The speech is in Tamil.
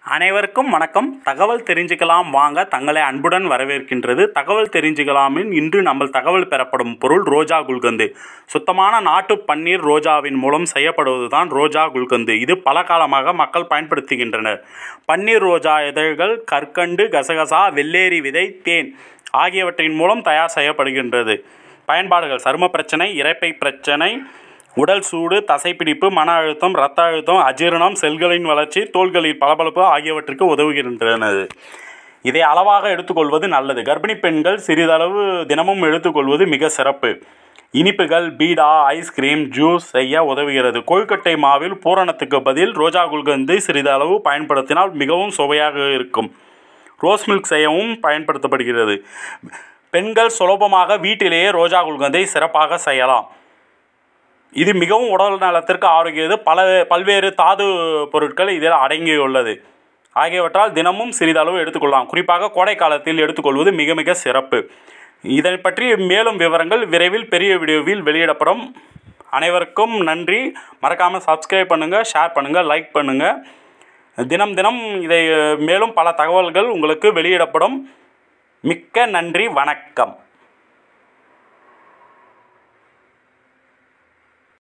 அனைவருக்கும் வணக்கம் தகவல் தெரிஞ்சுக்கலாம் வாங்க தங்களை அன்புடன் வரவேற்கின்றது தகவல் தெரிஞ்சுக்கலாமின் இன்று நம்ம தகவல் பெறப்படும் பொருள் ரோஜா குல்கந்து சுத்தமான நாட்டு பன்னீர் ரோஜாவின் மூலம் செய்யப்படுவதுதான் ரோஜா குல்கந்து இது பல காலமாக மக்கள் பயன்படுத்துகின்றனர் பன்னீர் ரோஜா இதழ்கள் கற்கண்டு கசகசா வெள்ளேரி விதை தேன் ஆகியவற்றின் மூலம் தயார் செய்யப்படுகின்றது பயன்பாடுகள் சரும பிரச்சனை இரைப்பை பிரச்சனை உடல் சூடு தசைப்பிடிப்பு மன அழுத்தம் இரத்த அழுத்தம் அஜீரணம் செல்களின் வளர்ச்சி தோள்களில் பளபளப்பு ஆகியவற்றுக்கு உதவுகின்றனது இதை அளவாக எடுத்துக்கொள்வது நல்லது கர்ப்பிணி பெண்கள் சிறிதளவு தினமும் எடுத்துக்கொள்வது மிக சிறப்பு இனிப்புகள் பீடா ஐஸ்கிரீம் ஜூஸ் செய்ய உதவுகிறது கொழுக்கட்டை மாவில் பூரணத்துக்கு பதில் ரோஜா குல்கந்து சிறிதளவு பயன்படுத்தினால் மிகவும் சுவையாக இருக்கும் ரோஸ் மில்க் செய்யவும் பயன்படுத்தப்படுகிறது பெண்கள் சுலபமாக வீட்டிலேயே ரோஜா குல்கந்தை சிறப்பாக செய்யலாம் இது மிகவும் உடல் நலத்திற்கு ஆரோக்கியது பல பல்வேறு தாது பொருட்கள் இதில் அடங்கியுள்ளது ஆகியவற்றால் தினமும் சிறிதளவு எடுத்துக்கொள்ளலாம் குறிப்பாக கோடை காலத்தில் எடுத்துக்கொள்வது மிக மிக சிறப்பு இதை பற்றி மேலும் விவரங்கள் விரைவில் பெரிய வீடியோவில் வெளியிடப்படும் அனைவருக்கும் நன்றி மறக்காமல் சப்ஸ்கிரைப் பண்ணுங்கள் ஷேர் பண்ணுங்கள் லைக் பண்ணுங்கள் தினம் தினம் இதை மேலும் பல தகவல்கள் உங்களுக்கு வெளியிடப்படும் மிக்க நன்றி வணக்கம்